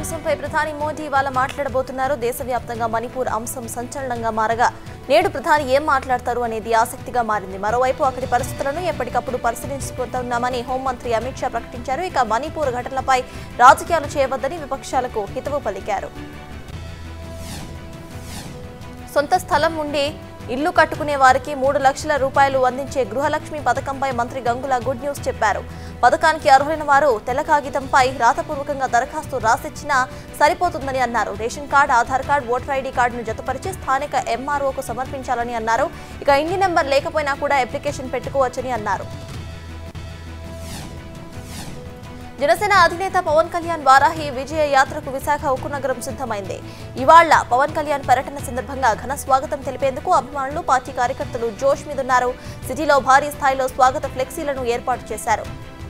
అంశంపై ప్రధాని మోదీ ఇవాళ మాట్లాడబోతున్నారు దేశవ్యాప్తంగా మణిపూర్ అంశం సంచలనంగా మారగా నేడు ప్రధాని ఏం మాట్లాడతారు అనేది ఆసక్తిగా మారింది మరోవైపు అక్కడి పరిస్థితులను ఎప్పటికప్పుడు పరిశీలించుకుంటున్నామని హోంమంత్రి అమిత్ షా ప్రకటించారు ఇక మణిపూర్ ఘటనలపై రాజకీయాలు చేయవద్దని విపక్షాలకు హితవు పలికారు సొంత స్థలం ఉండి ఇల్లు కట్టుకునే వారికి మూడు లక్షల రూపాయలు అందించే గృహలక్ష్మి పథకంపై మంత్రి గంగుల గుడ్ న్యూస్ చెప్పారు పథకానికి అర్హులైన వారు తెల్ల కాగితంపై రాతపూర్వకంగా దరఖాస్తు రాసిచ్చినా సరిపోతుందని అన్నారు ration card Aadhaar card voter ID కార్డును జతపరిచి స్థానిక ఎంఆర్ఓకు సమర్పించాలని అన్నారు ఇక ఇంటి నెంబర్ లేకపోయినా కూడా అప్లికేషన్ పెట్టుకోవచ్చని అన్నారు జనసేన అధినేత పవన్ కళ్యాణ్ వారాహి విజయ యాత్రకు విశాఖ ఉక్కు నగరం సిద్ధమైంది ఇవాళ్ల పవన్ కళ్యాణ్ పర్యటన సందర్భంగా ఘన స్వాగతం తెలిపేందుకు అభిమానులు పార్టీ కార్యకర్తలు జోష్ మీదున్నారు సిటీలో భారీ స్థాయిలో స్వాగత ఫ్లెక్సీలను ఏర్పాటు చేశారు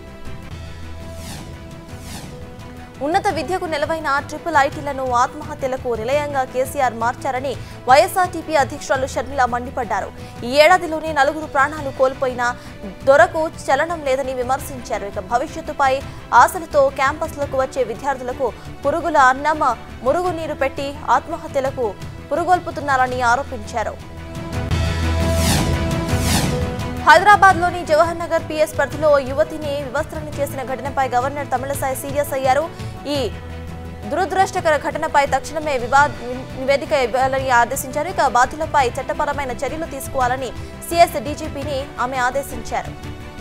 ఉన్నత విద్యకు నెలవైన ట్రిపుల్ ఐటీలను ఆత్మహత్యలకు నిలయంగా కేసీఆర్ మార్చారని వైఎస్ఆర్టీపీ అధ్యక్షురాలు షర్మిల మండిపడ్డారు ఈ ఏడాదిలోనే నలుగురు ప్రాణాలు కోల్పోయినా దొరకు చలనం లేదని విమర్శించారు ఇక భవిష్యత్తుపై ఆశలతో క్యాంపస్లకు వచ్చే విద్యార్థులకు పురుగుల అన్నం మురుగునీరు పెట్టి ఆత్మహత్యలకు పురుగొల్పుతున్నారని ఆరోపించారు హైదరాబాద్ లోని జవహర్ నగర్ పిఎస్ పరిధిలో ఓ యువతిని వివస్త్రను చేసిన ఘటనపై గవర్నర్ తమిళసాయి సీరియస్ అయ్యారు ఈ దురదృష్టకర ఘటనపై తక్షణమే వివాద్ నివేదిక ఇవ్వాలని ఆదేశించారు ఇక బాధ్యులపై చట్టపరమైన చర్యలు తీసుకోవాలని సిఎస్ డీజీపీని ఆమె ఆదేశించారు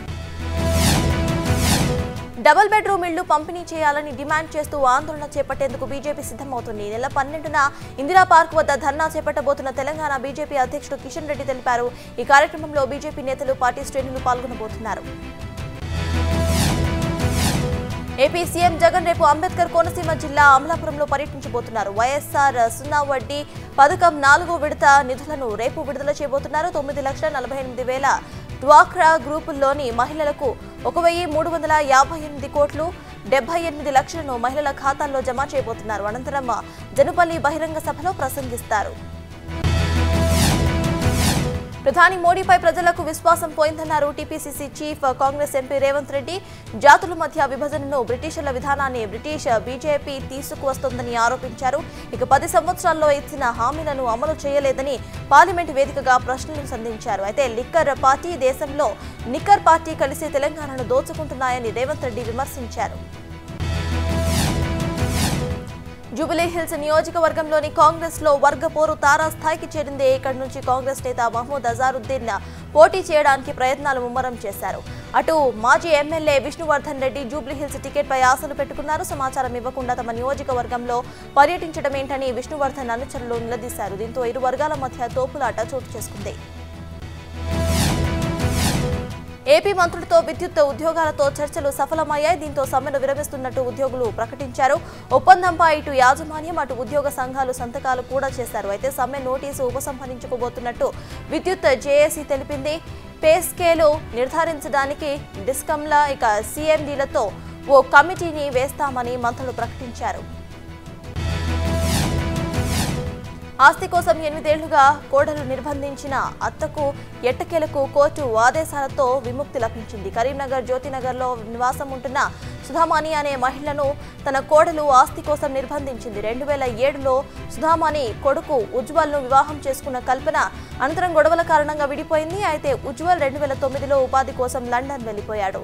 డబుల్ బెడ్రూమ్ ఇళ్లు పంపిణీ చేయాలని డిమాండ్ చేస్తూ ఆందోళన చేపట్టేందుకు బీజేపీ సిద్ధమవుతుంది ఈ నెల పన్నెండున ఇందిరా పార్క్ వద్ద ధర్నా చేపట్టబోతున్న తెలంగాణ బీజేపీ అధ్యక్షుడు కిషన్ రెడ్డి తెలిపారు ఈ కార్యక్రమంలో బీజేపీ నేతలు పార్టీ శ్రేణులు పాల్గొనబోతున్నారు ఏపీ సీఎం జగన్ రేపు అంబేద్కర్ కోనసీమ జిల్లా అమలాపురంలో పర్యటించబోతున్నారు వైఎస్ఆర్ సున్నా వడ్డీ పథకం నాలుగో విడత నిధులను రేపు విడుదల చేయబోతున్నారు తొమ్మిది లక్షల నలభై ఎనిమిది వేల డ్వాక్రా గ్రూపుల్లోని మహిళలకు ఒక వెయ్యి మూడు వందల యాభై ఎనిమిది కోట్లు డెబ్బై ఎనిమిది లక్షలను మహిళల ఖాతాల్లో జమ చేయబోతున్నారు అనంతరం జనుపల్లి బహిరంగ సభలో ప్రసంగిస్తారు ప్రధాని మోడీపై ప్రజలకు విశ్వాసం పోయిందన్నారు TPCC chief Congress MP Revanth Reddy జాతుల మధ్య విభజనను బ్రిటిషర్ల విధానాన్ని బ్రిటిష్ బీజేపీ తీసుకువస్తోందని ఆరోపించారు ఇక పది సంవత్సరాల్లో ఇచ్చిన హామీలను అమలు చేయలేదని పార్లమెంటు వేదికగా ప్రశ్నలు సంధించారు అయితే లిక్కర్ పార్టీ దేశంలో నిక్కర్ పార్టీ కలిసి తెలంగాణను దోచుకుంటున్నాయని రేవంత్ రెడ్డి విమర్శించారు జూబిలీ హిల్స్ నియోజకవర్గంలోని కాంగ్రెస్ లో వర్గ పోరు తారాస్థాయికి చేరింది ఇక్కడి నుంచి కాంగ్రెస్ నేత మహమూద్ అజారుద్దీన్ పోటీ చేయడానికి ప్రయత్నాలు ముమ్మరం చేశారు అటు మాజీ ఎమ్మెల్యే విష్ణువర్ధన్ రెడ్డి జూబ్లీ హిల్స్ టికెట్ పై ఆశలు పెట్టుకున్నారు సమాచారం ఇవ్వకుండా తమ నియోజకవర్గంలో పర్యటించడం ఏంటని విష్ణువర్ధన్ అనుచరులు నిలదీశారు దీంతో ఇరు వర్గాల మధ్య తోపులాట చోటు చేసుకుంది ఏపీ మంత్రులతో విద్యుత్ ఉద్యోగాలతో చర్చలు సఫలమయ్యాయి దీంతో సమ్మెను విరమిస్తున్నట్టు ఉద్యోగులు ప్రకటించారు ఒప్పందంపై ఇటు యాజమాన్యం అటు ఉద్యోగ సంఘాలు సంతకాలు కూడా చేశారు అయితే సమ్మె నోటీసు ఉపసంహరించుకోబోతున్నట్టు విద్యుత్ జేఏసీ తెలిపింది పే స్కేలు నిర్ధారించడానికి డిస్కంల ఇక సీఎండీలతో ఓ కమిటీని వేస్తామని మంత్రులు ప్రకటించారు ఆస్తి కోసం ఎనిమిదేళ్లుగా కోడలు నిర్బంధించిన అత్తకు ఎట్టకేలకు కోర్టు ఆదేశాలతో విముక్తి లభించింది కరీంనగర్ జ్యోతినగర్లో నివాసం ఉంటున్న సుధామాని అనే మహిళను తన కోడలు ఆస్తి కోసం నిర్బంధించింది రెండు వేల ఏడులో సుధామాని కొడుకు ఉజ్వల్ను వివాహం చేసుకున్న కల్పన అనంతరం గొడవల కారణంగా విడిపోయింది అయితే ఉజ్వల్ రెండు వేల తొమ్మిదిలో ఉపాధి కోసం లండన్ వెళ్లిపోయాడు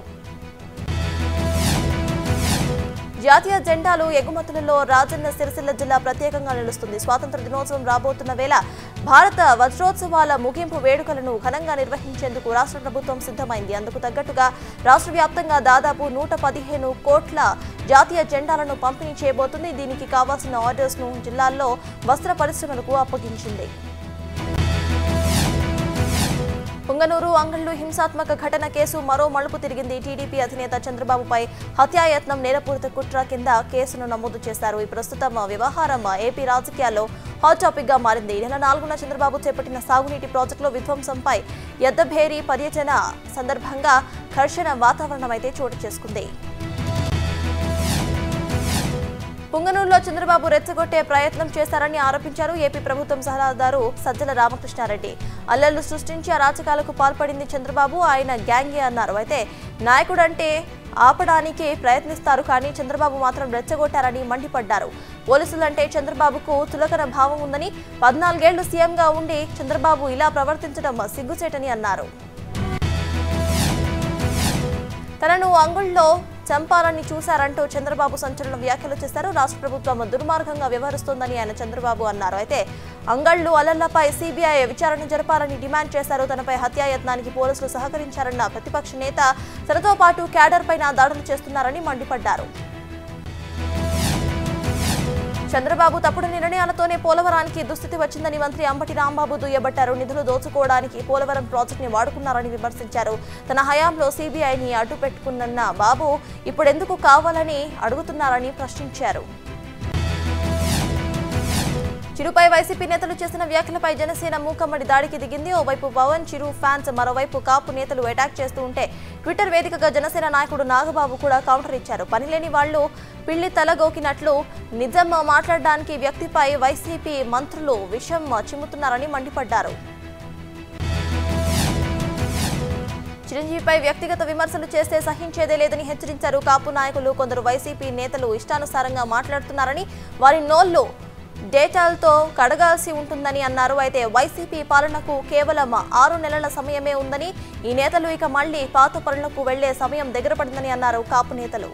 జాతీయ జెండాలు ఎగుమతులలో రాజన్న సిరిసిల్ల జిల్లా ప్రత్యేకంగా నిలుస్తుంది స్వాతంత్ర దినోత్సవం రాబోతున్న వేళ భారత వజ్రోత్సవాల ముగింపు వేడుకలను ఘనంగా నిర్వహించేందుకు రాష్ట్ర ప్రభుత్వం సిద్ధమైంది అందుకు తగ్గట్టుగా రాష్ట్ర వ్యాప్తంగా దాదాపు నూట పదిహేను కోట్ల జాతీయ జెండాలను పంపిణీ చేయబోతుంది దీనికి కావాల్సిన ఆర్డర్స్ ను జిల్లాల్లో వస్త్ర పరిశ్రమలకు అప్పగించింది పుంగనూరు అంగళ్ళు హింసాత్మక ఘటన కేసు మరో మలుపు తిరిగింది టీడీపీ అధినేత చంద్రబాబుపై హత్యాయత్నం నేరపూరిత కుట్ర కింద కేసును నమోదు చేశారు ఈ ప్రస్తుతం వ్యవహారం ఏపీ రాజకీయాల్లో హాట్ టాపిక్ గా మారింది ఈ నెల నాలుగున చంద్రబాబు చేపట్టిన సాగునీటి ప్రాజెక్టులో విధ్వంసంపై ఎద్దభేరి పర్యటన సందర్భంగా ఘర్షణ వాతావరణం అయితే చోటు చేసుకుంది పుంగనూరులో చంద్రబాబు రెచ్చగొట్టే ప్రయత్నం చేశారని ఆరోపించారు ఏపీ ప్రభుత్వం సలహాదారు సజ్జల రామకృష్ణారెడ్డి అల్లర్లు సృష్టించి అరాచకాలకు పాల్పడింది చంద్రబాబు ఆయన గ్యాంగే అన్నారు అయితే నాయకుడంటే ఆపడానికి ప్రయత్నిస్తారు కానీ చంద్రబాబు మాత్రం రెచ్చగొట్టారని మండిపడ్డారు పోలీసులంటే చంద్రబాబుకు తులకన భావం ఉందని పద్నాలుగేళ్లు సీఎంగా ఉండి చంద్రబాబు ఇలా ప్రవర్తించడం సిగ్గుచేటని అన్నారు తనను అంగుళ్ళలో చంపాలని చూశారంటూ చంద్రబాబు సంచలన వ్యాఖ్యలు చేశారు రాష్ట్ర ప్రభుత్వం దుర్మార్గంగా వ్యవహరిస్తోందని ఆయన చంద్రబాబు అన్నారు అయితే అంగళ్ళు అలర్లపై సీబీఐ విచారణ జరపాలని డిమాండ్ చేశారు తనపై హత్యాయత్నానికి పోలీసులు సహకరించారన్న ప్రతిపక్ష నేత తనతో పాటు క్యాడర్ పైన దాడులు చేస్తున్నారని మండిపడ్డారు చంద్రబాబు తప్పుడు నిర్ణయాలతోనే పోలవరానికి దుస్థితి వచ్చిందని మంత్రి అంబటి రాంబాబు దుయ్యబట్టారు నిధులు దోచుకోవడానికి పోలవరం ప్రాజెక్టుని వాడుకున్నారని విమర్శించారు తన హయాంలో సీబీఐని అడ్డు పెట్టుకున్న బాబు ఇప్పుడెందుకు కావాలని అడుగుతున్నారని ప్రశ్నించారు చిరుపై వైసీపీ నేతలు చేసిన వ్యాఖ్యలపై జనసేన మూకమ్మడి దాడికి దిగింది ఓవైపు పవన్ చిరు ఫ్యాన్స్ మరోవైపు కాపు నేతలు అటాక్ చేస్తూ ఉంటే ట్విట్టర్ వేదికగా జనసేన నాయకుడు నాగబాబు కూడా కౌంటర్ ఇచ్చారు పనిలేని వాళ్లు పిల్లి తలగోకినట్లు నిజం మాట్లాడడానికి వ్యక్తిపై వైసీపీ మంత్రులు విషం చిమ్ముతున్నారని మండిపడ్డారు చిరంజీవిపై వ్యక్తిగత విమర్శలు చేస్తే సహించేదే లేదని హెచ్చరించారు కాపు నాయకులు కొందరు వైసీపీ నేతలు ఇష్టానుసారంగా మాట్లాడుతున్నారని వారి నోళ్లు డేటాలతో కడగాల్సి ఉంటుందని అన్నారు అయితే వైసీపీ పాలనకు కేవలం ఆరు నెలల సమయమే ఉందని ఈ నేతలు ఇక మళ్లీ పాత పనులకు వెళ్లే సమయం దగ్గర పడిందని అన్నారు కాపు నేతలు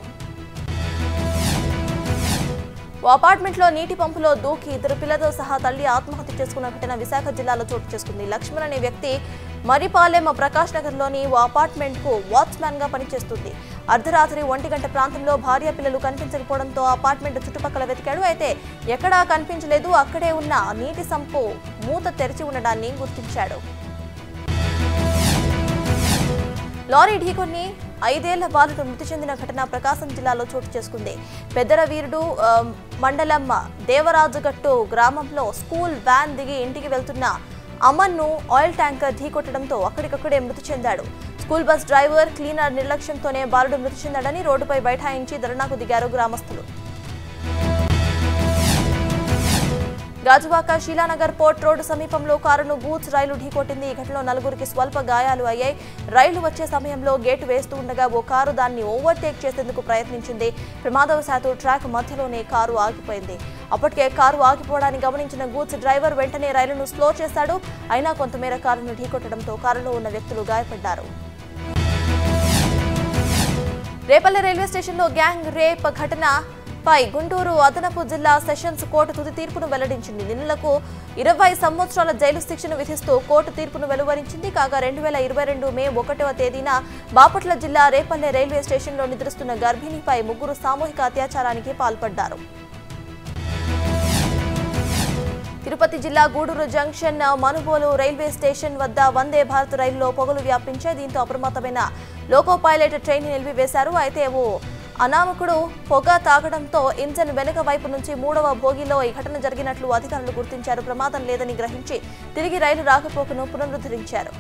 ఓ అపార్ట్మెంట్లో నీటి పంపులో దూకి ఇద్దరు పిల్లలతో సహా తల్లి ఆత్మహత్య చేసుకున్న ఘటన విశాఖ జిల్లాలో చోటు చేసుకుంది లక్ష్మణ్ అనే వ్యక్తి మరిపాలెం ప్రకాష్ నగర్లోని ఓ అపార్ట్మెంట్కు వాచ్మ్యాన్గా పనిచేస్తుంది అర్ధరాత్రి ఒంటి గంట ప్రాంతంలో భార్య పిల్లలు కనిపించకపోవడంతో అపార్ట్మెంట్ చుట్టుపక్కల వెతికాడు అయితే ఎక్కడా కనిపించలేదు అక్కడే ఉన్న నీటి సంపు మూత తెరిచి ఉండడాన్ని గుర్తించాడు లారీ ఢీకొని ఐదేళ్ల బాలుడు మృతి చెందిన ఘటన ప్రకాశం జిల్లాలో చోటు చేసుకుంది పెద్దర వీరుడు ఆ, మండలం దేవరాజుగట్టు గ్రామంలో స్కూల్ వ్యాన్ దిగి ఇంటికి వెళ్తున్న అమన్ను ఆయిల్ ట్యాంకర్ ఢీకొట్టడంతో అక్కడికక్కడే మృతి చెందాడు స్కూల్ బస్ డ్రైవర్ క్లీనర్ నిర్లక్ష్యంతోనే బాలుడు మృతి చెందాడని రోడ్డుపై బైఠాయించి ధర్నాకు దిగారు గ్రామస్తులు గాజువాక శీలానగర్ పోర్ట్ రోడ్డు సమీపంలో కారును గూడ్స్ రైలు ఢీకొట్టింది ఈ ఘటనలో నలుగురికి స్వల్ప గాయాలు అయ్యాయి రైలు వచ్చే సమయంలో గేటు వేస్తూ ఉండగా ఓ కారు దాన్ని ఓవర్టేక్ చేసేందుకు ప్రయత్నించింది ప్రమాదవశాత్తు ట్రాక్ మధ్యలోనే కారు ఆగిపోయింది అప్పటికే కారు ఆగిపోవడాన్ని గమనించిన గూడ్స్ డ్రైవర్ వెంటనే రైలును స్లో చేశాడు అయినా కొంతమేర కారును ఢీకొట్టడంతో కారులో ఉన్న వ్యక్తులు గాయపడ్డారు రేపల్లె రైల్వే స్టేషన్లో గ్యాంగ్ రేప్ ఘటన పై గుంటూరు అదనపు జిల్లా సెషన్స్ కోర్టు తుది తీర్పును వెల్లడించింది నిందితులకు ఇరవై సంవత్సరాల జైలు శిక్షను విధిస్తూ కోర్టు తీర్పును వెలువరించింది కాగా రెండు వేల ఇరవై రెండు మే ఒకటవ తేదీన బాపట్ల జిల్లా రేపల్లె రైల్వే స్టేషన్లో నిద్రిస్తున్న గర్భిణిపై ముగ్గురు సామూహిక అత్యాచారానికి పాల్పడ్డారు తిరుపతి జిల్లా Gudur junction Manubolu railway station వద్ద వందే భారత్ రైలులో పొగలు వ్యాపించాయి దీంతో అప్రమత్తమైన లోకో పైలట్ ట్రైన్ నిలిపివేశారు అయితే ఓ అనామకుడు పొగ తాగడంతో ఇంజన్ వెనుక వైపు నుంచి మూడవ భోగిలో ఈ ఘటన జరిగినట్లు అధికారులు గుర్తించారు ప్రమాదం లేదని గ్రహించి తిరిగి రైలు రాకపోకను పునరుద్ధరించారు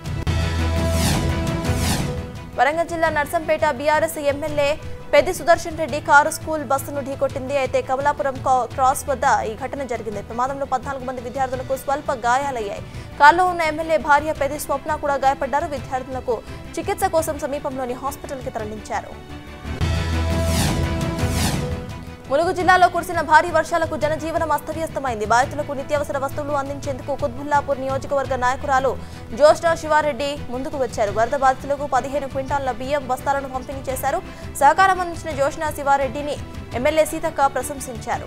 వరంగల్ జిల్లా Narsampet BRS MLA Peddi Sudarshan Reddy car school బస్సును ఢీకొట్టింది అయితే కమలాపురం కా- క్రాస్ వద్ద ఈ ఘటన జరిగింది ప్రమాదంలో పద్నాలుగు మంది విద్యార్థులకు స్వల్ప గాయాలయ్యాయి కారులో ఉన్న ఎమ్మెల్యే భార్య పెద్ది స్వప్న కూడా గాయపడ్డారు విద్యార్థులకు చికిత్స కోసం సమీపంలోని హాస్పిటల్కి తరలించారు ములుగు జిల్లాలో కురిసిన భారీ వర్షాలకు జనజీవనం అస్తవ్యస్తమైంది బాధితులకు నిత్యావసర వస్తువులు అందించేందుకు కుత్బుల్లాపూర్ నియోజకవర్గ నాయకురాలు జోష్నా శివారెడ్డి ముందుకు వచ్చారు వరద బాధితులకు పదిహేను క్వింటాళ్ల బియ్యం బస్తాలను పంపిణీ చేశారు సహకారం అందించిన జోష్నా శివారెడ్డిని ఎమ్మెల్యే సీతక్క ప్రశంసించారు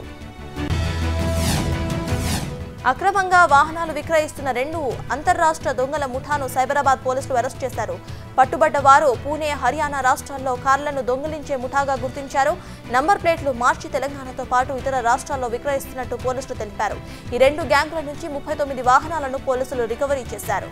అక్రమంగా వాహనాలు విక్రయిస్తున్న రెండు అంతర్రాష్ట్ర దొంగల ముఠాను సైబరాబాద్ పోలీసులు అరెస్ట్ చేశారు పట్టుబడ్డ వారు పూణే హర్యానా రాష్ట్రాల్లో కార్లను దొంగిలించే ముఠాగా గుర్తించారు నంబర్ ప్లేట్లు మార్చి తెలంగాణతో పాటు ఇతర రాష్ట్రాల్లో విక్రయిస్తున్నట్టు పోలీసులు తెలిపారు ఈ రెండు గ్యాంగుల నుంచి ముప్పై తొమ్మిది వాహనాలను పోలీసులు రికవరీ చేశారు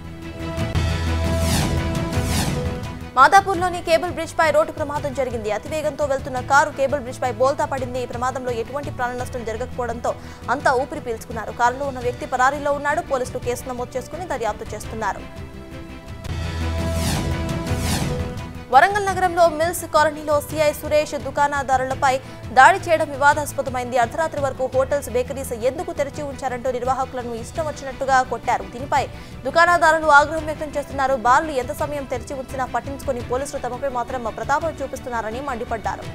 మాదాపూర్లోని కేబుల్ బ్రిడ్జ్ పై రోడ్డు ప్రమాదం జరిగింది అతివేగంతో వెళ్తున్న కారు కేబుల్ బ్రిడ్జ్ పై బోల్తా పడింది ఈ ప్రమాదంలో ఎటువంటి ప్రాణ నష్టం జరగకపోవడంతో అంతా ఊపిరి పీల్చుకున్నారు కారులో ఉన్న వ్యక్తి పరారీలో ఉన్నాడు పోలీసులు కేసు నమోదు చేసుకుని దర్యాప్తు చేస్తున్నారు వరంగల్ నగరంలో మిల్స్ కాలనీలో సిఐ సురేష్ దుకాణదారులపై దాడి చేయడం వివాదాస్పదమైంది అర్ధరాత్రి వరకు హోటల్స్ బేకరీస్ ఎందుకు తెరిచి ఉంచారంటూ నిర్వాహకులను ఇష్టం వచ్చినట్టుగా కొట్టారు దీనిపై దుకాణదారులు ఆగ్రహం వ్యక్తం చేస్తున్నారు బార్లు ఎంత సమయం తెరిచి ఉంచినా పట్టించుకొని పోలీసులు తమపై మాత్రం ప్రతాపం చూపిస్తున్నారని మండిపడ్డారు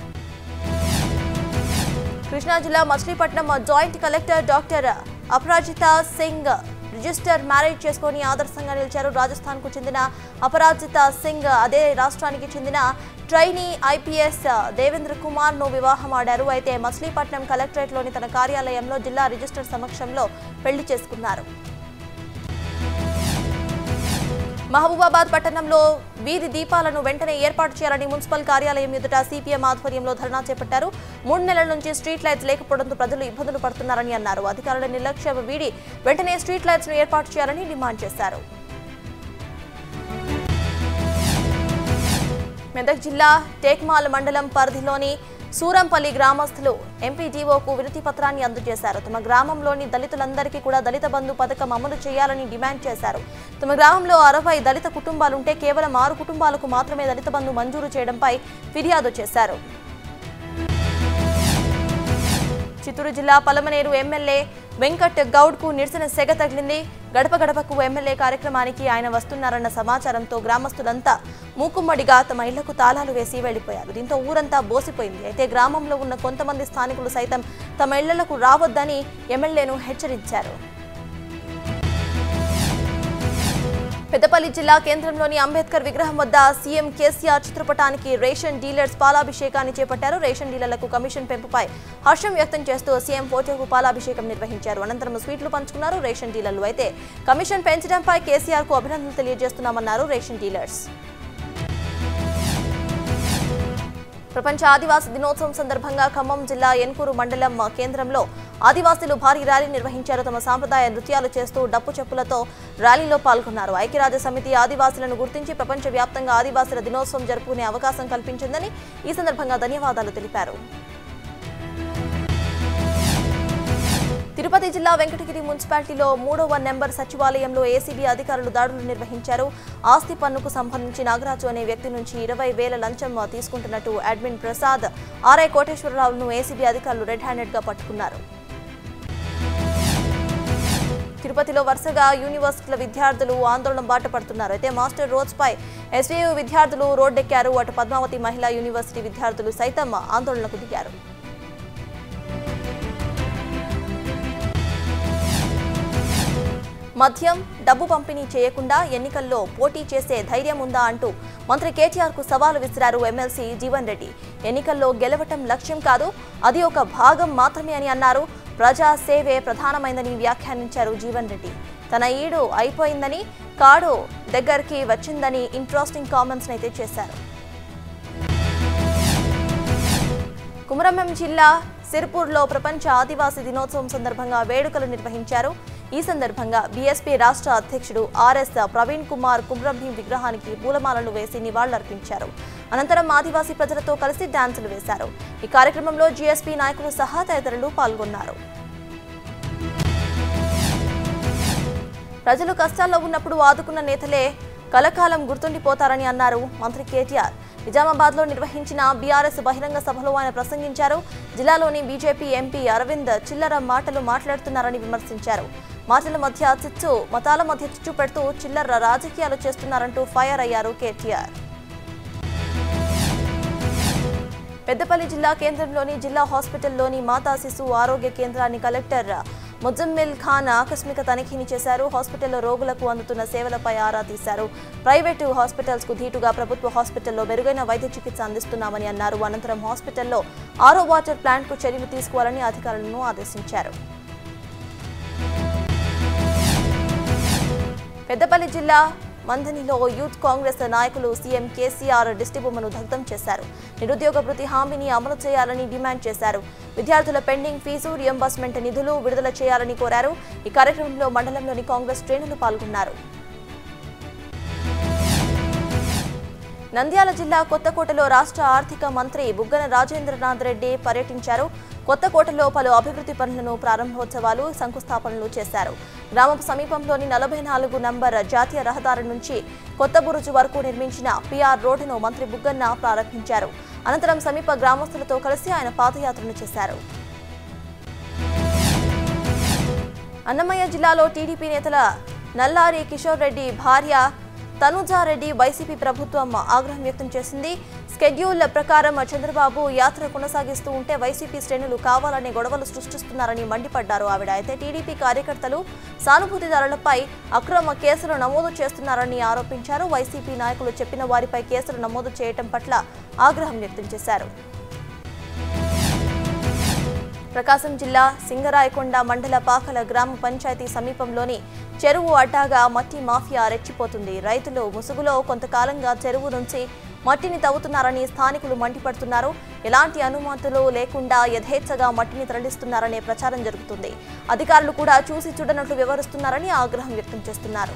కృష్ణా జిల్లా Machilipatnam joint collector doctor Aparajita Singh register marriage చేసుకొని ఆదర్శంగా నిలిచారు రాజస్థాన్ కు చెందిన అపరాజిత సింగ్ అదే రాష్ట్రానికి చెందిన ట్రైనీ ఐపీఎస్ దేవేంద్ర కుమార్ ను వివాహం ఆడారు అయితే మచిలీపట్నం కలెక్టరేట్లోని తన కార్యాలయంలో జిల్లా రిజిస్టర్ సమక్షంలో పెళ్లి చేసుకున్నారు మహబూబాబాద్ పట్టణంలో వీధి దీపాలను వెంటనే ఏర్పాటు చేయాలని మున్సిపల్ కార్యాలయం ఎదుట సిపిఎం ఆధ్వర్యంలో ధర్నా చేపట్టారు మూడు నెలల నుంచి స్ట్రీట్ లైట్స్ లేకపోవడంతో ప్రజలు ఇబ్బందులు పడుతున్నారని అన్నారు అధికారుల నిర్లక్ష్యం వీడి వెంటనే స్ట్రీట్ లైట్స్ ను ఏర్పాటు చేయాలని డిమాండ్ చేశారు మెదక్ జిల్లా టేక్మాల్ మండలం పరిధిలోని సూరంపల్లి గ్రామస్తులు ఎంపీడీఓకు వినతి పత్రాన్ని అందజేశారు తమ గ్రామంలోని దళితులందరికీ కూడా దళిత బంధు పథకం అమలు చేయాలని డిమాండ్ చేశారు తమ గ్రామంలో అరవై దళిత కుటుంబాలుంటే కేవలం ఆరు కుటుంబాలకు మాత్రమే దళిత బంధు మంజూరు చేయడంపై ఫిర్యాదు చేశారు చిత్తూరు జిల్లా పలమనేరు ఎమ్మెల్యే వెంకట్ గౌడ్ కు నిరసన సెగ తగిలింది గడప గడపకు ఎమ్మెల్యే కార్యక్రమానికి ఆయన వస్తున్నారన్న సమాచారంతో గ్రామస్తులంతా మూకుమ్మడిగా తమ ఇళ్లకు తాళాలు వేసి వెళ్లిపోయారు దీంతో ఊరంతా బోసిపోయింది అయితే గ్రామంలో ఉన్న కొంతమంది స్థానికులు సైతం తమ ఇళ్లకు రావద్దని ఎమ్మెల్యేను హెచ్చరించారు పెద్దపల్లి జిల్లా కేంద్రంలోని అంబేద్కర్ విగ్రహం వద్ద సీఎం కేసీఆర్ చిత్రపటానికి రేషన్ డీలర్స్ పాలాభిషేకాన్ని చేపట్టారు రేషన్ డీలర్లకు కమిషన్ పెంపుపై హర్షం వ్యక్తం చేస్తూ సీఎం ఫోటోకు పాలాభిషేకం నిర్వహించారు అనంతరం స్వీట్లు పంచుకున్నారు రేషన్ డీలర్లు అయితే కమిషన్ పెంచడంపై కేసీఆర్ కు అభినందనలు తెలియజేస్తున్నామన్నారు రేషన్ డీలర్స్ ప్రపంచ ఆదివాసీ దినోత్సవం సందర్భంగా ఖమ్మం జిల్లా ఎన్కూరు మండలం కేంద్రంలో ఆదివాసీలు భారీ ర్యాలీ నిర్వహించారు తమ సాంప్రదాయ నృత్యాలు చేస్తూ డప్పు చెప్పులతో ర్యాలీలో పాల్గొన్నారు ఐక్యరాజ్య సమితి ఆదివాసీలను గుర్తించి ప్రపంచవ్యాప్తంగా ఆదివాసీల దినోత్సవం జరుపుకునే అవకాశం కల్పించిందని ఈ సందర్భంగా ధన్యవాదాలు తెలిపారు తిరుపతి జిల్లా వెంకటగిరి మున్సిపాలిటీలో మూడవ నెంబర్ సచివాలయంలో ఏసీబీ అధికారులు దాడులు నిర్వహించారు ఆస్తి పన్నుకు సంబంధించి నాగరాజు అనే వ్యక్తి నుంచి ఇరవై వేల లంచం తీసుకుంటున్నట్టు అడ్మిన్ ప్రసాద్ ఆర్ఐ కోటేశ్వరరావును ఏసీబీ అధికారులు రెడ్ హ్యాండెడ్ గా పట్టుకున్నారు తిరుపతిలో వరుసగా యూనివర్సిటీల విద్యార్థులు ఆందోళన బాట పడుతున్నారు అయితే మాస్టర్ రోజ్ పై ఎస్వీయూ విద్యార్థులు రోడ్డెక్కారు అటు పద్మావతి మహిళా యూనివర్సిటీ విద్యార్థులు సైతం ఆందోళనకు దిగారు మద్యం డబ్బు పంపిణీ చేయకుండా ఎన్నికల్లో పోటీ చేసే ధైర్యం ఉందా అంటూ మంత్రి కేటీఆర్ కు సవాలు విసిరారు ఎమ్మెల్సీ జీవన్ రెడ్డి ఎన్నికల్లో గెలవటం లక్ష్యం కాదు అది ఒక భాగం మాత్రమే అని అన్నారు ప్రజా సేవే ప్రధానమైందని వ్యాఖ్యానించారు జీవన్ రెడ్డి తన ఈడు అయిపోయిందని కాడు దగ్గరికి వచ్చిందని ఇంట్రెస్టింగ్ కామెంట్స్ అయితే చేశారు కుమరంభీం జిల్లా సిర్పూర్లో ప్రపంచ ఆదివాసీ దినోత్సవం సందర్భంగా వేడుకలు నిర్వహించారు ఈ సందర్భంగా బీఎస్పీ రాష్ట్ర అధ్యక్షుడు ఆర్ఎస్ ప్రవీణ్ కుమార్ కుమ్రంభీం విగ్రహానికి పూలమాలలు వేసి నివాళులర్పించారు అనంతరం ఆదివాసీ ప్రజలతో కలిసి డాన్సులు వేశారు ఈ కార్యక్రమంలో జీఎస్పీ నాయకులు సహా తదితరులు పాల్గొన్నారు ప్రజలు కష్టాల్లో ఉన్నప్పుడు ఆదుకున్న నేతలే కలకాలం గుర్తుండిపోతారని అన్నారు మంత్రి కేటీఆర్ నిజామాబాద్ లో నిర్వహించిన బీఆర్ఎస్ బహిరంగ సభలో ఆయన ప్రసంగించారు జిల్లాలోని బీజేపీ ఎంపీ అరవింద్ చిల్లర మాటలు మాట్లాడుతున్నారని విమర్శించారు మాటల మధ్య చిచ్చు మతాల మధ్య చిచ్చు పెడుతూ చిల్లర రాజకీయాలు చేస్తున్నారంటూ ఫైర్ అయ్యారు కేటీఆర్ పెద్దపల్లి జిల్లా కేంద్రంలోని జిల్లా హాస్పిటల్లోని మాతా శిశు ఆరోగ్య కేంద్రాన్ని కలెక్టర్ ముజమ్మిల్ ఖాన్ ఆకస్మిక తనిఖీని చేశారు హాస్పిటల్లో రోగులకు అందుతున్న సేవలపై ఆరా తీశారు ప్రైవేటు హాస్పిటల్స్ కు ధీటుగా ప్రభుత్వ హాస్పిటల్లో మెరుగైన వైద్య చికిత్స అందిస్తున్నామని అన్నారు అనంతరం హాస్పిటల్లో ఆరో వాటర్ ప్లాంట్ కు చర్యలు తీసుకోవాలని అధికారులను ఆదేశించారు పెద్దపల్లి జిల్లా మంథనిలో యూత్ కాంగ్రెస్ నాయకులు సీఎం కేసీఆర్ దిష్టిబొమ్మను దగ్ధం చేశారు నిరుద్యోగ వృత్తి హామీని అమలు చేయాలని డిమాండ్ చేశారు విద్యార్థుల పెండింగ్ ఫీజు రియంబర్స్మెంట్ నిధులు విడుదల చేయాలని కోరారు ఈ కార్యక్రమంలో మండలంలోని కాంగ్రెస్ శ్రేణులు పాల్గొన్నారు నంద్యాల జిల్లా కొత్తకోటలో రాష్ట్ర ఆర్థిక మంత్రి బుగ్గన రాజేంద్రనాథ్ రెడ్డి పర్యటించారు కొత్తకోటలో పలు అభివృద్ధి పనులను ప్రారంభోత్సవాలు శంకుస్థాపనలు చేశారు గ్రామపు సమీపంలోని నలభై నాలుగు నంబర్ జాతీయ రహదారి నుంచి కొత్త బురుజు వరకు నిర్మించిన పిఆర్ రోడ్డును మంత్రి బుగ్గన్న ప్రారంభించారు అనంతరం సమీప గ్రామస్తులతో కలిసి ఆయన పాదయాత్రను చేశారు అన్నమయ్య జిల్లాలో టీడీపీ నేతల నల్లారి కిషోర్ రెడ్డి భార్య తనుజారెడ్డి వైసీపీ ప్రభుత్వం ఆగ్రహం వ్యక్తం చేసింది స్కెడ్యూల్ ప్రకారం చంద్రబాబు యాత్ర కొనసాగిస్తూ ఉంటే వైసీపీ శ్రేణులు కావాలనే గొడవలు సృష్టిస్తున్నారని మండిపడ్డారు ఆవిడ అయితే టీడీపీ కార్యకర్తలు సానుభూతిదారులపై అక్రమ కేసులు నమోదు చేస్తున్నారని ఆరోపించారు వైసీపీ నాయకులు చెప్పిన వారిపై కేసులు నమోదు చేయటం పట్ల ఆగ్రహం వ్యక్తం చేశారు ప్రకాశం జిల్లా సింగరాయకొండ మండల పాకల గ్రామ పంచాయతీ సమీపంలోని చెరువు అడ్డాగా మట్టి మాఫియా రెచ్చిపోతుంది రైతులు ముసుగులో కొంతకాలంగా చెరువు నుంచి మట్టిని తవ్వుతున్నారని స్థానికులు మండిపడుతున్నారు ఎలాంటి అనుమతులు లేకుండా యథేచ్ఛగా మట్టిని తరలిస్తున్నారనే ప్రచారం జరుగుతుంది అధికారులు కూడా చూసి చూడనట్లు వివరిస్తున్నారని ఆగ్రహం వ్యక్తం చేస్తున్నారు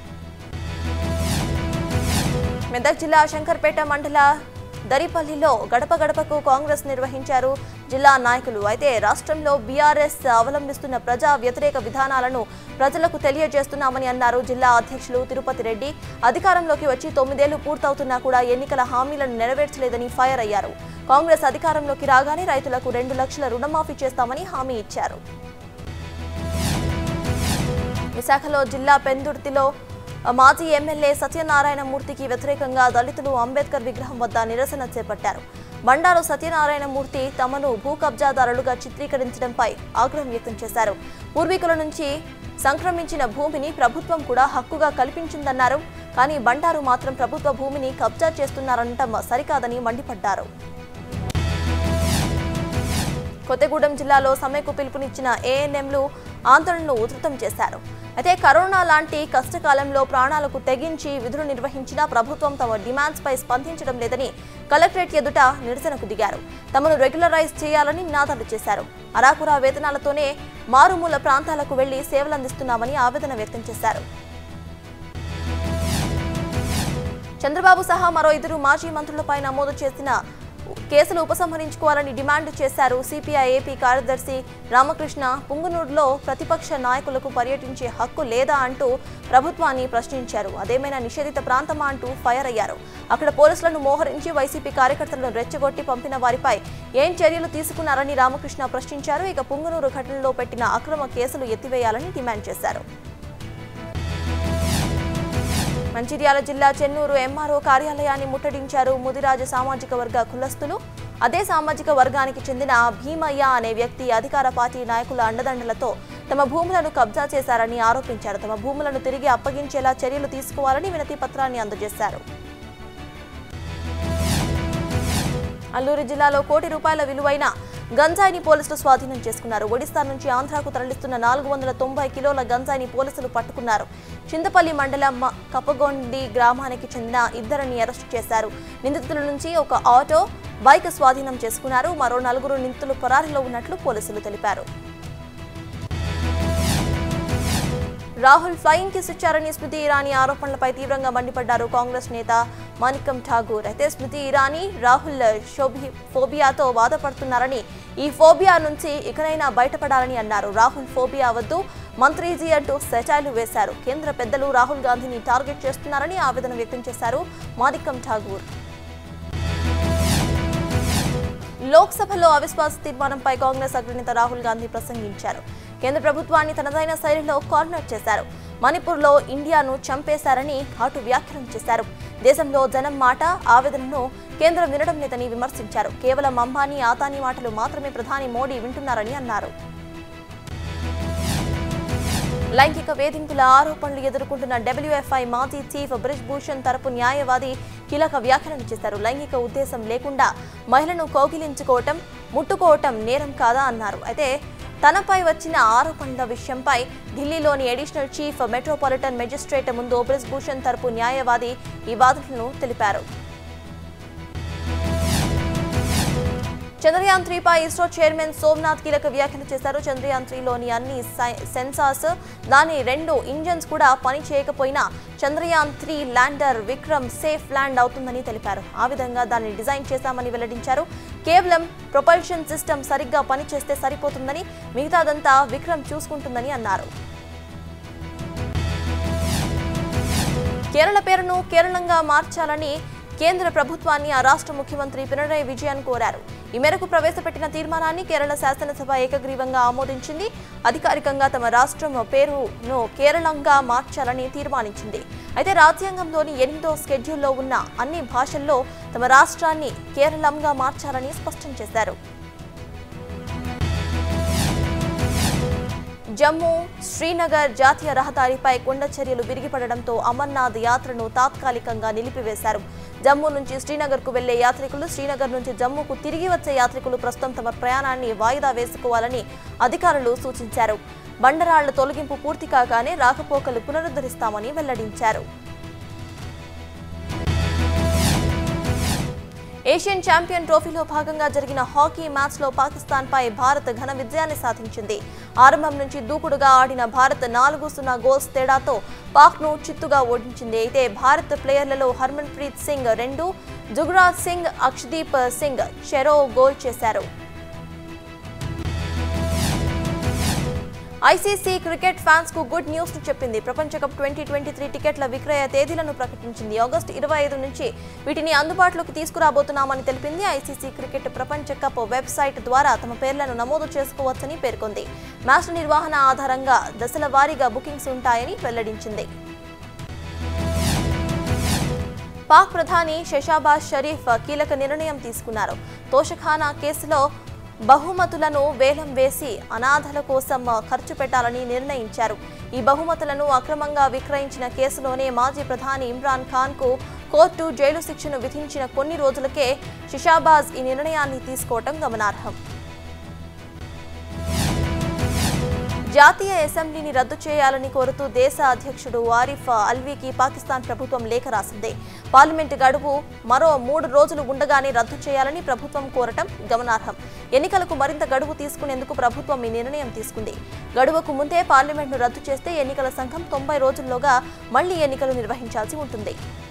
మెదక్ జిల్లా శంకర్పేట మండల దరిపల్లిలో గడప గడపకు కాంగ్రెస్ నిర్వహించారు జిల్లా నాయకులు అయితే రాష్ట్రంలో బీఆర్ఎస్ అవలంబిస్తున్న ప్రజా వ్యతిరేక విధానాలను ప్రజలకు తెలియజేస్తున్నామని అన్నారు జిల్లా అధ్యక్షులు తిరుపతి రెడ్డి అధికారంలోకి వచ్చి తొమ్మిదేళ్లు పూర్తవుతున్నా కూడా ఎన్నికల హామీలను నెరవేర్చలేదని ఫైర్ అయ్యారు కాంగ్రెస్ అధికారంలోకి రాగానే రైతులకు రెండు లక్షల రుణమాఫీ చేస్తామని హామీ ఇచ్చారు విశాఖలో జిల్లా పెందుర్తిలో మాజీ ఎమ్మెల్యే సత్యనారాయణ మూర్తికి వ్యతిరేకంగా దళితులు అంబేద్కర్ విగ్రహం వద్ద నిరసన చేపట్టారు బండారు సత్యనారాయణ మూర్తి తమను భూ కబ్జాదారులుగా చిత్రీకరించడంపై ఆగ్రహం వ్యక్తం చేశారు పూర్వీకుల నుంచి సంక్రమించిన భూమిని ప్రభుత్వం కూడా హక్కుగా కల్పించిందన్నారు కానీ బండారు మాత్రం ప్రభుత్వ భూమిని కబ్జా చేస్తున్నారనటం సరికాదని మండిపడ్డారు కొత్తగూడెం జిల్లాలో సమ్మెకు పిలుపునిచ్చిన ఏఎన్ఎంలు ఆందోళనలు ఉధృతం చేశారు అయితే కరోనా లాంటి కష్టకాలంలో ప్రాణాలకు తెగించి విధులు నిర్వహించిన ప్రభుత్వం తమ డిమాండ్స్ పై స్పందించడం లేదని కలెక్టరేట్ ఎదుట నిరసనకు దిగారు తమను రెగ్యులరైజ్ చేయాలని నినాదాలు చేశారు అరాకురా వేతనాలతోనే మారుమూల ప్రాంతాలకు వెళ్లి సేవలందిస్తున్నామని ఆవేదన వ్యక్తం చేశారు చంద్రబాబు సహా మరో ఇద్దరు మాజీ మంత్రులపై నమోదు చేసిన కేసులు ఉపసంహరించుకోవాలని డిమాండ్ చేశారు సిపిఐ ఏపీ కార్యదర్శి రామకృష్ణ పుంగునూరులో ప్రతిపక్ష నాయకులకు పర్యటించే హక్కు లేదా అంటూ ప్రభుత్వాన్ని ప్రశ్నించారు అదేమైనా నిషేధిత ప్రాంతమా అంటూ ఫైర్ అయ్యారు అక్కడ పోలీసులను మోహరించి వైసీపీ కార్యకర్తలను రెచ్చగొట్టి పంపిన వారిపై ఏం చర్యలు తీసుకున్నారని రామకృష్ణ ప్రశ్నించారు ఇక పుంగునూరు ఘటనలో పెట్టిన అక్రమ కేసులు ఎత్తివేయాలని డిమాండ్ చేశారు మంచిర్యాల జిల్లా చెన్నూరు ఎంఆర్ఓ కార్యాలయాన్ని ముట్టడించారు ముదిరాజ సామాజిక వర్గ కులస్తులు అదే సామాజిక వర్గానికి చెందిన భీమయ్య అనే వ్యక్తి అధికార పార్టీ నాయకుల అండదండలతో తమ భూములను కబ్జా చేశారని ఆరోపించారు తమ భూములను తిరిగి అప్పగించేలా చర్యలు తీసుకోవాలని వినతి పత్రాన్ని అందజేశారు అల్లూరు జిల్లాలో కోటి రూపాయల విలువైన గంజాయిని పోలీసులు స్వాధీనం చేసుకున్నారు ఒడిశా నుంచి ఆంధ్రాకు తరలిస్తున్న నాలుగు వందల తొంభై కిలోల గంజాయిని పోలీసులు పట్టుకున్నారు చింతపల్లి మండలం మ- కప్పగొండి గ్రామానికి చెందిన ఇద్దరిని అరెస్టు చేశారు నిందితుల నుంచి ఒక ఆటో బైక్ స్వాధీనం చేసుకున్నారు మరో నలుగురు నిందితులు పరారీలో ఉన్నట్లు పోలీసులు తెలిపారు రాహుల్ ఫ్లయింగ్ కిస్ ఇచ్చారని స్మృతి ఇరానీ ఆరోపణలపై తీవ్రంగా మండిపడ్డారు కాంగ్రెస్ నేత మాణికం ఠాగూర్ అయితే స్మృతి ఇరానీ రాహుల్ షోబి ఫోబియాతో బాధపడుతున్నారని ఈ ఫోబియా నుంచి ఇకనైనా బయటపడాలని అన్నారు రాహుల్ ఫోబియా వద్దు మంత్రీజీ అంటూ సెటైలు వేశారు కేంద్ర పెద్దలు రాహుల్ గాంధీని టార్గెట్ చేస్తున్నారని ఆవేదన వ్యక్తం చేశారు మాణికం ఠాగూర్ లోక్సభలో అవిశ్వాస తీర్మానంపై కాంగ్రెస్ అగ్రనేత రాహుల్ గాంధీ ప్రసంగించారు కేంద్ర ప్రభుత్వాన్ని తనదైన శైలిలో కార్నర్ చేశారు మణిపూర్లో ఇండియాను చంపేశారని ఘాటు వ్యాఖ్యలు చేశారు దేశంలో జనం మాట ఆవేదనను కేంద్రం వినడం లేదని విమర్శించారు కేవలం అంబానీ ఆతానీ మాటలు మాత్రమే ప్రధాని మోడీ వింటున్నారని అన్నారు లైంగిక వేధింపుల ఆరోపణలు ఎదుర్కొంటున్న డబ్ల్యూఎఫ్ఐ మాజీ చీఫ్ బ్రిజ్ భూషణ్ తరపు న్యాయవాది కీలక వ్యాఖ్యలను చేశారు లైంగిక ఉద్దేశం లేకుండా మహిళను కౌగిలించుకోవటం ముట్టుకోవటం నేరం కాదా అన్నారు అయితే తనపై వచ్చిన ఆరోపణల విషయంపై ఢిల్లీలోని అడిషనల్ చీఫ్ మెట్రోపాలిటన్ మెజిస్ట్రేట్ ముందు బ్రిజ్ భూషణ్ తరపు న్యాయవాది ఈ వాదనలను తెలిపారు చంద్రయాన్ త్రీపై ఇస్రో చైర్మన్ సోమనాథ్ కీలక వ్యాఖ్యలు చేశారు చంద్రయాన్ త్రీలోని అన్ని సై- సెన్సార్స్ దాని రెండు ఇంజన్స్ కూడా పని చేయకపోయినా Chandrayaan three lander Vikram safe land అవుతుందని తెలిపారు ఆ విధంగా దాన్ని డిజైన్ చేశామని వెల్లడించారు కేవలం ప్రొపల్షన్ సిస్టమ్ సరిగ్గా పనిచేస్తే సరిపోతుందని మిగతాదంతా విక్రమ్ చూసుకుంటుందని అన్నారు కేరళ పేరును కేరళంగా మార్చాలని కేంద్ర ప్రభుత్వాన్ని ఆ రాష్ట్ర ముఖ్యమంత్రి పినరయ్ విజయన్ కోరారు ఈ మేరకు ప్రవేశపెట్టిన తీర్మానాన్ని కేరళ శాసనసభ ఏకగ్రీవంగా ఆమోదించింది అధికారికంగా తమ రాష్ట్రం పేరును కేరళంగా మార్చాలని తీర్మానించింది అయితే రాజ్యాంగంలోని ఎనిమిదో స్కెడ్యూల్లో ఉన్న అన్ని భాషల్లో తమ రాష్ట్రాన్ని కేరళంగా మార్చాలని స్పష్టం చేశారు జమ్మూ శ్రీనగర్ జాతీయ రహదారిపై కొండ చర్యలు విరిగిపడడంతో అమర్నాథ్ యాత్రను తాత్కాలికంగా నిలిపివేశారు జమ్మూ నుంచి శ్రీనగర్కు వెళ్లే యాత్రికులు శ్రీనగర్ నుంచి జమ్మూకు తిరిగి వచ్చే యాత్రికులు ప్రస్తుతం తమ ప్రయాణాన్ని వాయిదా వేసుకోవాలని అధికారులు సూచించారు బండరాళ్ల తొలగింపు పూర్తి కాగానే రాకపోకలు పునరుద్ధరిస్తామని వెల్లడించారు ఏషియన్ ఛాంపియన్ ట్రోఫీలో భాగంగా జరిగిన హాకీ మ్యాచ్లో పాకిస్తాన్పై భారత్ ఘన విజయాన్ని సాధించింది ఆరంభం నుంచి దూకుడుగా ఆడిన భారత్ నాలుగు సున్నా గోల్స్ తేడాతో పాక్ను చిత్తుగా ఓడించింది అయితే భారత్ ప్లేయర్లలో హర్మన్ ప్రీత్ సింగ్ రెండు జుగ్రాజ్ సింగ్ అక్షదీప్ సింగ్ చెరో గోల్ చేశారు ఐసీసీ క్రికెట్ ఫ్యాన్స్ కు గుడ్ న్యూస్ ను చెప్పింది ప్రపంచ కప్ ట్వంటీ ట్వంటీ త్రీ టికెట్ల విక్రయ తేదీలను ప్రకటించింది ఆగస్టు ఇరవై ఐదు నుంచి వీటిని అందుబాటులోకి తీసుకురాబోతున్నామని తెలిపింది ఐసీసీ క్రికెట్ ప్రపంచ కప్ వెబ్సైట్ ద్వారా తమ పేర్లను నమోదు చేసుకోవచ్చని పేర్కొంది మ్యాచ్ల నిర్వహణ ఆధారంగా దశల వారీగా బుకింగ్స్ ఉంటాయని వెల్లడించింది పాక్ ప్రధాని షెషాబాజ్ షరీఫ్ కీలక నిర్ణయం తీసుకున్నారు తోషఖానా కేసులో బహుమతులను వేలం వేసి అనాథల కోసం ఖర్చు పెట్టాలని నిర్ణయించారు ఈ బహుమతులను అక్రమంగా విక్రయించిన కేసులోనే మాజీ ప్రధాని ఇమ్రాన్ ఖాన్కు కోర్టు జైలు శిక్షను విధించిన కొన్ని రోజులకే షిషాబాజ్ ఈ నిర్ణయాన్ని తీసుకోవటం గమనార్హం జాతీయ అసెంబ్లీని రద్దు చేయాలని కోరుతూ దేశ అధ్యక్షుడు ఆరిఫ్ అల్వీకి పాకిస్తాన్ ప్రభుత్వం లేఖ రాసింది పార్లమెంటు గడువు మరో మూడు రోజులు ఉండగానే రద్దు చేయాలని ప్రభుత్వం కోరటం గమనార్హం ఎన్నికలకు మరింత గడువు తీసుకునేందుకు ప్రభుత్వం ఈ నిర్ణయం తీసుకుంది గడువుకు ముందే పార్లమెంట్ను రద్దు చేస్తే ఎన్నికల సంఘం తొంభై రోజుల్లోగా మళ్లీ ఎన్నికలు నిర్వహించాల్సి ఉంటుంది